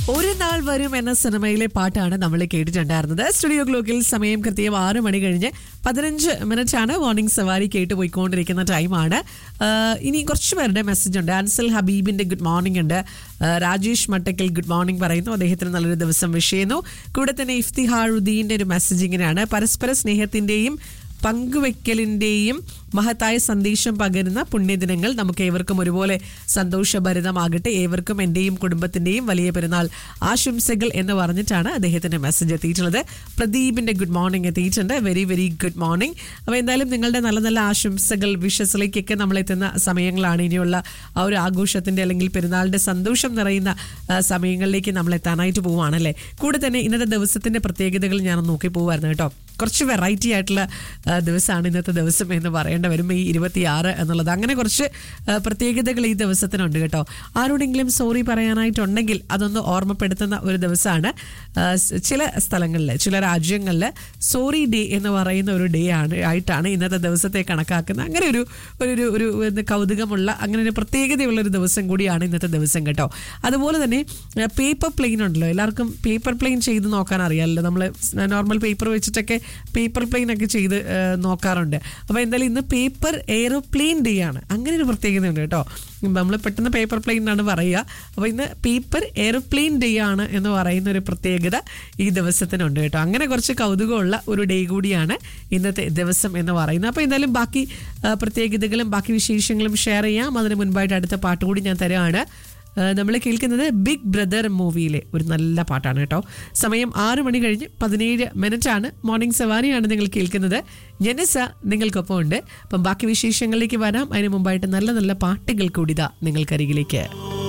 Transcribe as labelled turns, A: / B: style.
A: ഒരു നാൾ വരും എന്ന സിനിമയിലെ പാട്ടാണ് നമ്മൾ കേട്ടിട്ടുണ്ടായിരുന്നത് സ്റ്റുഡിയോ ഗ്ലോക്കിൽ സമയം കൃത്യം ആറ് മണി കഴിഞ്ഞ് പതിനഞ്ച് മിനിറ്റ് ആണ് മോർണിംഗ് സവാരി കേട്ട് പോയിക്കൊണ്ടിരിക്കുന്ന ടൈമാണ് ആഹ് ഇനി കുറച്ച് പേരുടെ മെസ്സേജ് ഉണ്ട് അൻസൽ ഹബീബിന്റെ ഗുഡ് മോർണിംഗ് ഉണ്ട് ആഹ് രാജേഷ് മട്ടക്കൽ ഗുഡ് മോർണിംഗ് പറയുന്നു അദ്ദേഹത്തിന് നല്ലൊരു ദിവസം വിഷ് ചെയ്യുന്നു കൂടെ തന്നെ ഇഫ്തിഹാറുദ്ദീന്റെ ഒരു മെസ്സേജ് ഇങ്ങനെയാണ് പരസ്പര സ്നേഹത്തിന്റെയും പങ്കുവെക്കലിന്റെയും മഹത്തായ സന്ദേശം പകരുന്ന പുണ്യദിനങ്ങൾ നമുക്ക് ഏവർക്കും ഒരുപോലെ സന്തോഷഭരിതമാകട്ടെ ഏവർക്കും എന്റെയും കുടുംബത്തിന്റെയും വലിയ പെരുന്നാൾ ആശംസകൾ എന്ന് പറഞ്ഞിട്ടാണ് അദ്ദേഹത്തിന്റെ മെസ്സേജ് എത്തിയിട്ടുള്ളത് പ്രദീപിന്റെ ഗുഡ് മോർണിംഗ് എത്തിയിട്ടുണ്ട് വെരി വെരി ഗുഡ് മോർണിംഗ് അപ്പോൾ എന്തായാലും നിങ്ങളുടെ നല്ല നല്ല ആശംസകൾ വിഷസിലേക്കൊക്കെ നമ്മൾ എത്തുന്ന സമയങ്ങളാണ് ഇനിയുള്ള ആ ഒരു ആഘോഷത്തിന്റെ അല്ലെങ്കിൽ പെരുന്നാളിന്റെ സന്തോഷം നിറയുന്ന ആ, സമയങ്ങളിലേക്ക് നമ്മൾ എത്താനായിട്ട് പോവുകയാണല്ലേ കൂടെ തന്നെ ഇന്നത്തെ ദിവസത്തിന്റെ പ്രത്യേകതകൾ ഞാൻ നോക്കി പോവായിരുന്നു കേട്ടോ കുറച്ച് വെറൈറ്റി ആയിട്ടുള്ള ആ, ദിവസമാണ് ഇന്നത്തെ ദിവസം എന്ന് പറയേണ്ട വരും ഈ ഇരുപത്തിയാറ് എന്നുള്ളത് അങ്ങനെ കുറച്ച് ആ, പ്രത്യേകതകൾ ഈ ദിവസത്തിനുണ്ട് കേട്ടോ ആരോടെങ്കിലും സോറി പറയാനായിട്ടുണ്ടെങ്കിൽ അതൊന്ന് ഓർമ്മപ്പെടുത്തുന്ന ഒരു ദിവസമാണ് ആ, സ് ചില സ്ഥലങ്ങളിൽ ചില രാജ്യങ്ങളിൽ സോറി ഡേ എന്ന് പറയുന്ന ഒരു ഡേ ആണ് ആയിട്ടാണ് ഇന്നത്തെ ദിവസത്തെ കണക്കാക്കുന്നത് അങ്ങനെ ഒരു ഒരു ഒരു ഒരു എന്ത് കൗതുകമുള്ള അങ്ങനെ ഒരു പ്രത്യേകതയുള്ള ഒരു ദിവസം കൂടിയാണ് ഇന്നത്തെ ദിവസം കേട്ടോ അതുപോലെ തന്നെ പേപ്പർ പ്ലെയിൻ ഉണ്ടല്ലോ എല്ലാവർക്കും പേപ്പർ പ്ലെയിൻ ചെയ്ത് നോക്കാൻ അറിയാമല്ലോ നമ്മൾ നോർമൽ പേപ്പർ വെച്ചിട്ടൊക്കെ പേപ്പർ പ്ലെയിൻ ഒക്കെ ചെയ്ത് ആ, നോക്കാറുണ്ട് അപ്പോൾ എന്തായാലും ഇന്ന് പേപ്പർ എയ്റോപ്ലെയിൻ ഡേ ആണ് അങ്ങനെ ഒരു പ്രത്യേകതയുണ്ട് കേട്ടോ നമ്മൾ പെട്ടെന്ന് പേപ്പർ പ്ലെയിൻ എന്നാണ് പറയുക അപ്പോൾ ഇന്ന് പേപ്പർ എയ്റോപ്ലെയിൻ ഡേ ആണ് എന്ന് പറയുന്ന ഒരു പ്രത്യേകത ഈ ദിവസത്തിനുണ്ട് കേട്ടോ അങ്ങനെ കുറച്ച് കൗതുകമുള്ള ഒരു ഡേ കൂടിയാണ് ഇന്നത്തെ ദിവസം എന്ന് പറയുന്നത് അപ്പോൾ എന്തായാലും ബാക്കി ആ, പ്രത്യേകതകളും ബാക്കി വിശേഷങ്ങളും ഷെയർ ചെയ്യാം അതിന് മുൻപായിട്ട് അടുത്ത പാട്ട് കൂടി ഞാൻ തരുവാണ് നമ്മൾ കേൾക്കുന്നത് ബിഗ് ബ്രദർ മൂവിയിലെ ഒരു നല്ല പാട്ടാണ് കേട്ടോ സമയം ആറ് മണി കഴിഞ്ഞ് പതിനേഴ് മിനിറ്റ് ആണ് മോർണിംഗ് സവാരിയാണ് നിങ്ങൾ കേൾക്കുന്നത് ജനസ നിങ്ങൾക്കൊപ്പം ഉണ്ട് അപ്പം ബാക്കി വിശേഷങ്ങളിലേക്ക് വരാം അതിന് മുമ്പായിട്ട് നല്ല നല്ല പാട്ടുകൾ കൂടിതാ നിങ്ങൾക്കരികിലേക്ക്